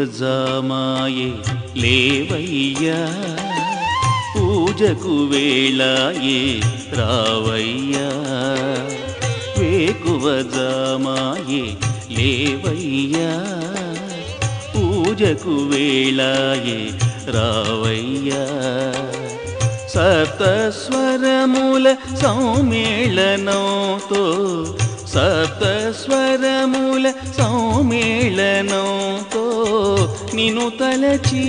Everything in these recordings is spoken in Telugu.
వేకువజామాయే లేవయ్యా పూజకు వేళాయే రావయ్యా వేకువజామాయే లేవయ్యా పూజకు వేళాయే రావయ్యా సప్తస్వరముల సౌమేళనంతో సప్తస్వరముల సౌమేళనంతో నిను తలచి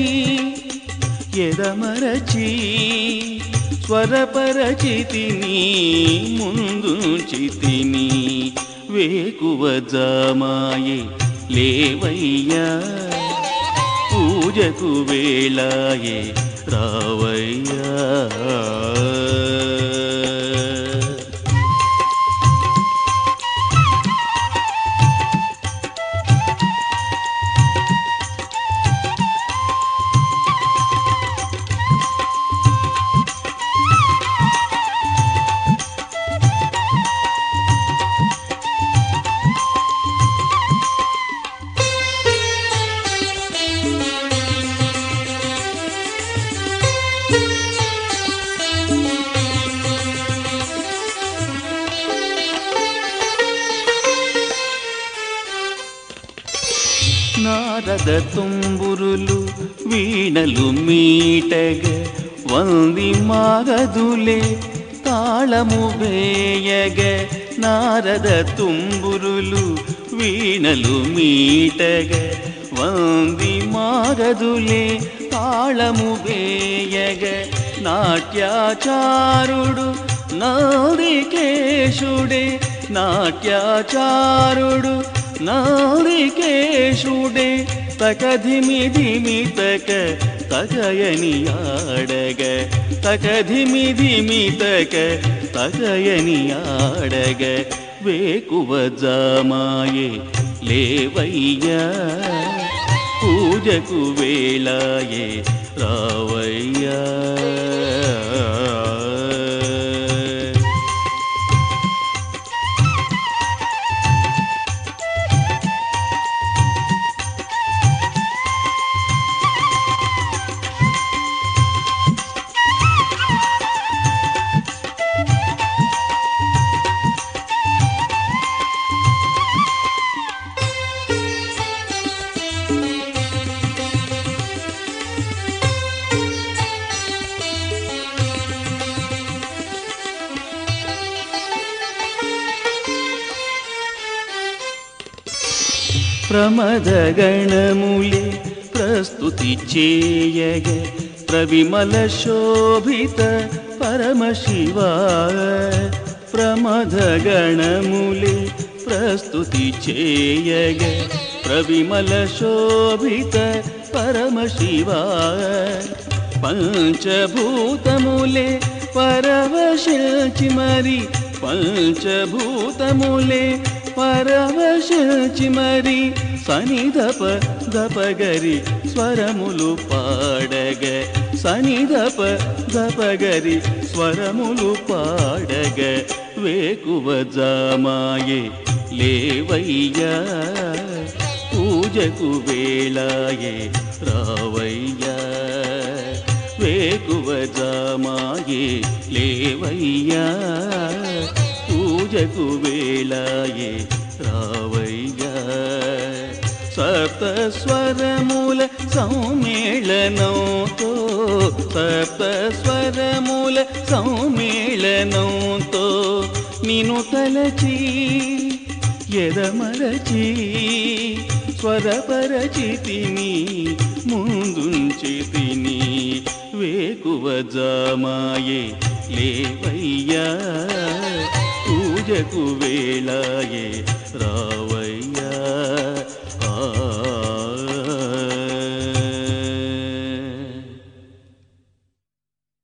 ఎదమరచి స్వరపరచితిని ముందుంచితిని వేకువజామాయే లేవయ్యా పూజకు వేళాయే రావయ్యా నారద తుంబురులు వీణలు మీటగ వంది మాగదులే తాళము వేయగ నారద తుంబురులు వీణలు మీటగ వంది మాగదులే తాళము వేయగ నాట్యాచారుడు నాదికేశుడే నాట్యాచారుడు నాదికేశుడే తకధిమిధిమి తక తగయని ఆడగ తకధిమిధిమి తక తగయని ఆడగ వేకువజామాయే లేవయ్యా పూజకు వేళాయే రావయ్యా ప్రమదగణములే ప్రస్తుతి చేయగ ప్రవిమల శోభిత పరమశివ ప్రమదగణములే ప్రస్తుతి చేయగ ప్రవిమల శోభిత పరమశివ పంచభూతములే పరవశిల్చి మరి పంచభూతములే పరవశిల్చి మరి సనిదప దపగరి స్వరములు పాడగ సనిదప దపగరి స్వరములు పాడగ వేకువజామాయే లేవయ్యా పూజకు వేళాయే రావయ్యా వేకువజామాయే లేవయ్యా పూజకు వేళాయే రావయ్యా సప్తస్వరముల సౌమేళనంతో సప్తస్వరముల సౌమేళనంతో నిను తలచి ఎదమరచి స్వరపరచితిని ముందుంచితిని వేకువజామాయే లేవయ్యా పూజకు వేళాయే రావయ్యా